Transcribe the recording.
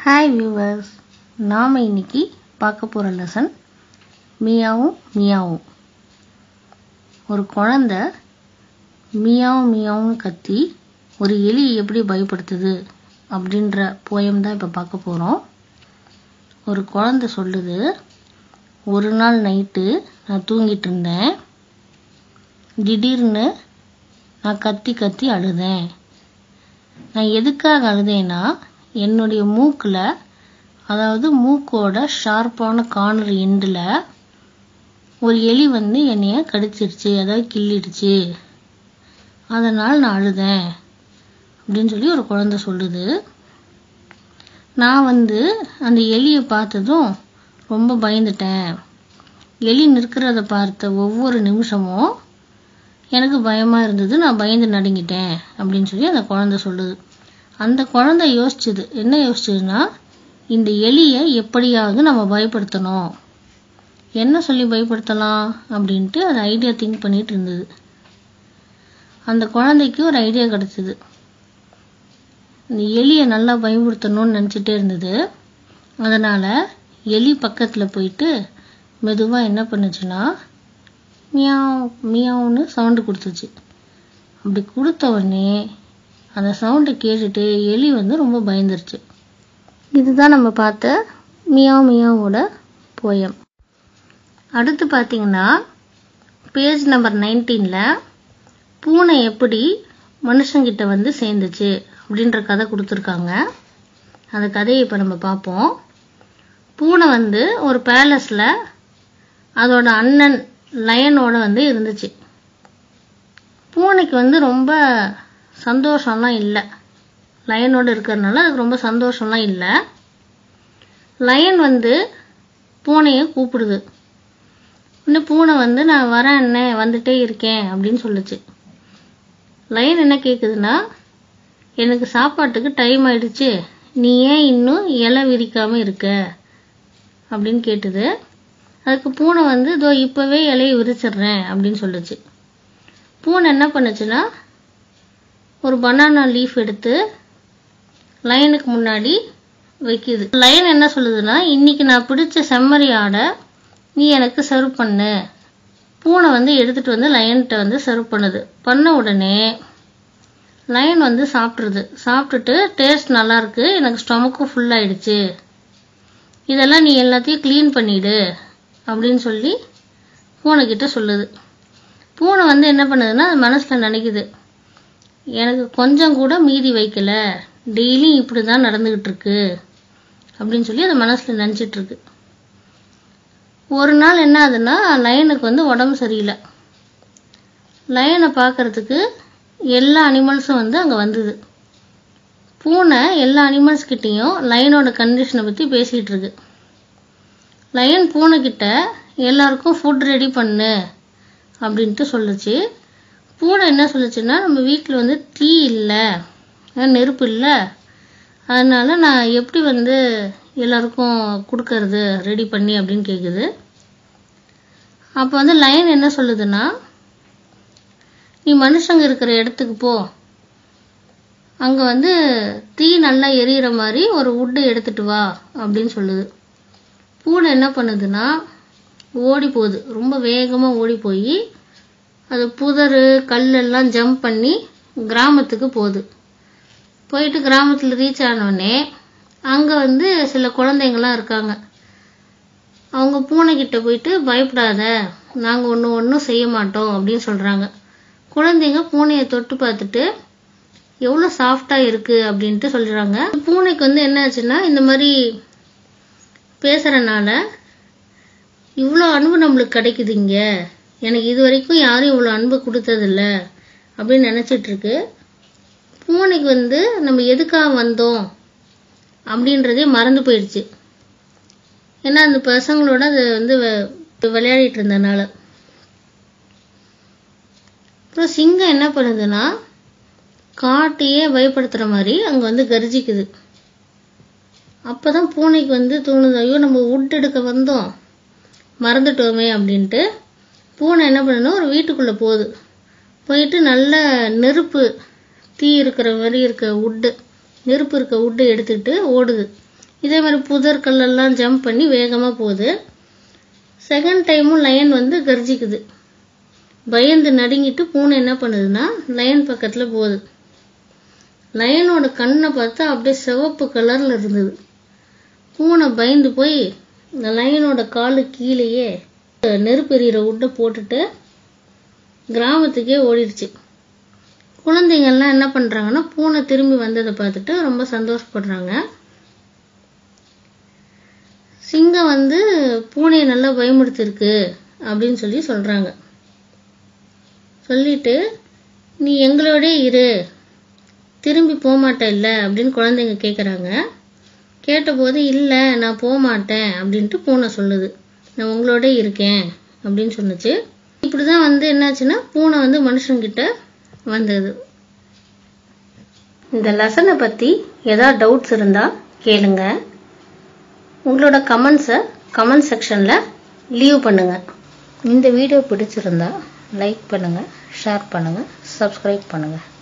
hi viewers நாம் இன்னைக்கு பார்க்க போகிற லெசன் மியாவும் மியாவும் ஒரு குழந்த மியாவும் மியாவும் கத்தி ஒரு எலி எப்படி பயப்படுத்துது அப்படின்ற போயம் தான் இப்போ பார்க்க போகிறோம் ஒரு குழந்த சொல்லுது ஒரு நாள் நைட்டு நான் தூங்கிட்டு இருந்தேன் திடீர்னு நான் கத்தி கத்தி அழுதேன் நான் எதுக்காக அழுதேன்னா என்னுடைய மூக்கில் அதாவது மூக்கோட ஷார்ப்பான கார்னர் எண்டில் ஒரு எலி வந்து என்னைய கடிச்சிருச்சு அதாவது கிள்ளிடுச்சு அதனால் நான் அழுதேன் அப்படின்னு சொல்லி ஒரு குழந்தை சொல்லுது நான் வந்து அந்த எலியை பார்த்ததும் ரொம்ப பயந்துட்டேன் எலி நிற்கிறத பார்த்த ஒவ்வொரு நிமிஷமும் எனக்கு பயமாக இருந்தது நான் பயந்து நடுங்கிட்டேன் அப்படின்னு சொல்லி அந்த குழந்தை சொல்லுது அந்த குழந்தை யோசிச்சுது என்ன யோசிச்சதுன்னா இந்த எலியை எப்படியாவது நம்ம பயப்படுத்தணும் என்ன சொல்லி பயப்படுத்தலாம் அப்படின்ட்டு அது ஐடியா திங்க் பண்ணிட்டு இருந்தது அந்த குழந்தைக்கு ஒரு ஐடியா கிடைச்சிது இந்த எலியை நல்லா பயமுறுத்தணும்னு நினச்சிட்டே இருந்தது அதனால் எலி பக்கத்தில் போயிட்டு மெதுவாக என்ன பண்ணுச்சுன்னா மியாவ் மியாவுன்னு சவுண்டு கொடுத்துச்சு அப்படி கொடுத்த உடனே அந்த சவுண்டை கேட்டுட்டு எலி வந்து ரொம்ப பயந்துருச்சு இதுதான் நம்ம பார்த்த மியாவ் மியாவோட போயம் அடுத்து பார்த்தீங்கன்னா பேஜ் நம்பர் நைன்டீனில் பூனை எப்படி மனுஷங்கிட்ட வந்து சேர்ந்துச்சு அப்படின்ற கதை கொடுத்துருக்காங்க அந்த கதையை இப்போ நம்ம பார்ப்போம் பூனை வந்து ஒரு பேலஸில் அதோட அண்ணன் லயனோட வந்து இருந்துச்சு பூனைக்கு வந்து ரொம்ப சந்தோஷம்லாம் இல்லை லயனோட இருக்கிறதுனால அதுக்கு ரொம்ப சந்தோஷம்லாம் இல்லை லயன் வந்து பூனையை கூப்பிடுது இன்னும் பூனை வந்து நான் வரேன் என்ன வந்துட்டே இருக்கேன் அப்படின்னு சொல்லுச்சு லயன் என்ன கேட்குதுன்னா எனக்கு சாப்பாட்டுக்கு டைம் ஆயிடுச்சு நீ ஏன் இன்னும் இலை விரிக்காம இருக்க அப்படின்னு கேட்டுது அதுக்கு பூனை வந்து இதோ இப்போவே இலையை விரிச்சிடுறேன் அப்படின்னு சொல்லுச்சு பூனை என்ன பண்ணுச்சுன்னா ஒரு பனானா லீஃப் எடுத்து லைனுக்கு முன்னாடி வைக்குது லைன் என்ன சொல்லுதுன்னா இன்னைக்கு நான் பிடிச்ச செம்மறி ஆடை நீ எனக்கு சர்வ் பண்ணு பூனை வந்து எடுத்துட்டு வந்து லயன்கிட்ட வந்து சர்வ் பண்ணுது பண்ண உடனே லயன் வந்து சாப்பிட்ருது சாப்பிட்டுட்டு டேஸ்ட் நல்லா இருக்கு எனக்கு ஸ்டொமக்கும் ஃபுல் ஆயிடுச்சு இதெல்லாம் நீ எல்லாத்தையும் க்ளீன் பண்ணிடு அப்படின்னு சொல்லி பூனைக்கிட்ட சொல்லுது பூனை வந்து என்ன பண்ணுதுன்னா அது மனசில் நினைக்குது எனக்கு கொஞ்சம் கூட மீதி வைக்கல டெய்லியும் இப்படி தான் நடந்துக்கிட்டு இருக்கு அப்படின்னு சொல்லி அது மனசில் நினச்சிட்டு இருக்கு ஒரு நாள் என்ன ஆகுதுன்னா லயனுக்கு வந்து உடம்பு சரியில்லை லயனை பார்க்கறதுக்கு எல்லா அனிமல்ஸும் வந்து அங்கே வந்தது பூனை எல்லா அனிமல்ஸ் கிட்டேயும் லயனோட கண்டிஷனை பற்றி பேசிகிட்டு இருக்கு லயன் பூனைக்கிட்ட எல்லாருக்கும் ஃபுட் ரெடி பண்ணு அப்படின்ட்டு சொல்லுச்சு பூனை என்ன சொல்லுச்சுன்னா நம்ம வீட்டில் வந்து தீ இல்லை நெருப்பு இல்லை அதனால நான் எப்படி வந்து எல்லாருக்கும் கொடுக்கறது ரெடி பண்ணி அப்படின்னு கேட்குது அப்போ வந்து லைன் என்ன சொல்லுதுன்னா நீ மனுஷங்க இருக்கிற இடத்துக்கு போ அங்கே வந்து தீ நல்லா எரியிற மாதிரி ஒரு உட்டு எடுத்துட்டு வா அப்படின்னு சொல்லுது பூனை என்ன பண்ணுதுன்னா ஓடி போகுது ரொம்ப வேகமாக ஓடி போய் அது புதர் கல்லெல்லாம் ஜம்ப் பண்ணி கிராமத்துக்கு போகுது போயிட்டு கிராமத்தில் ரீச் ஆனோடனே அங்கே வந்து சில குழந்தைங்கள்லாம் இருக்காங்க அவங்க பூனைக்கிட்ட போயிட்டு பயப்படாத நாங்கள் ஒன்று ஒன்றும் செய்ய மாட்டோம் அப்படின்னு சொல்கிறாங்க குழந்தைங்க பூனையை தொட்டு பார்த்துட்டு எவ்வளோ சாஃப்டாக இருக்குது அப்படின்ட்டு சொல்கிறாங்க பூனைக்கு வந்து என்ன ஆச்சுன்னா இந்த மாதிரி பேசுகிறனால இவ்வளோ அன்பு நம்மளுக்கு கிடைக்குது இங்கே எனக்கு இது வரைக்கும் யாரும் இவ்வளோ அன்பு கொடுத்ததில்ல அப்படின்னு நினச்சிட்டு இருக்கு பூனைக்கு வந்து நம்ம எதுக்காக வந்தோம் அப்படின்றதே மறந்து போயிடுச்சு ஏன்னா அந்த பசங்களோட அது வந்து விளையாடிட்டு இருந்தனால அப்புறம் சிங்கம் என்ன பண்ணுதுன்னா காட்டையே பயப்படுத்துகிற மாதிரி அங்கே வந்து கர்ஜிக்குது அப்போ தான் பூனைக்கு வந்து தோணுது ஐயோ நம்ம உட் எடுக்க வந்தோம் மறந்துட்டோமே அப்படின்ட்டு பூனை என்ன பண்ணுன்னா ஒரு வீட்டுக்குள்ளே போகுது போயிட்டு நல்ல நெருப்பு தீ இருக்கிற மாதிரி இருக்க உட்டு நெருப்பு இருக்க உட்டை எடுத்துட்டு ஓடுது இதே மாதிரி புதர் கல்லெல்லாம் ஜம்ப் பண்ணி வேகமாக போகுது செகண்ட் டைமும் லயன் வந்து கர்ஜிக்குது பயந்து நடுங்கிட்டு பூனை என்ன பண்ணுதுன்னா லயன் பக்கத்தில் போகுது லயனோட கண்ணை பார்த்தா அப்படியே சிவப்பு கலரில் இருந்தது பூனை பயந்து போய் இந்த லயனோட காலு கீழேயே நெருப்பெறிகிற உட்டை போட்டுட்டு கிராமத்துக்கே ஓடிடுச்சு குழந்தைங்கள்லாம் என்ன பண்ணுறாங்கன்னா பூனை திரும்பி வந்ததை பார்த்துட்டு ரொம்ப சந்தோஷப்படுறாங்க சிங்கம் வந்து பூனையை நல்லா பயமுறுத்திருக்கு அப்படின்னு சொல்லி சொல்கிறாங்க சொல்லிட்டு நீ எங்களோடே இரு திரும்பி போக மாட்டே இல்லை அப்படின்னு குழந்தைங்க கேட்குறாங்க கேட்டபோது இல்லை நான் போக மாட்டேன் அப்படின்ட்டு பூனை சொல்லுது நான் உங்களோட இருக்கேன் அப்படின்னு சொன்னுச்சு இப்படி தான் வந்து என்னாச்சுன்னா பூனை வந்து மனுஷங்கிட்ட வந்தது இந்த லெசனை பற்றி ஏதாவது டவுட்ஸ் இருந்தால் கேளுங்க உங்களோட கமெண்ட்ஸை கமெண்ட் செக்ஷனில் லீவ் பண்ணுங்கள் இந்த வீடியோ பிடிச்சிருந்தா லைக் பண்ணுங்கள் ஷேர் பண்ணுங்கள் சப்ஸ்கிரைப் பண்ணுங்கள்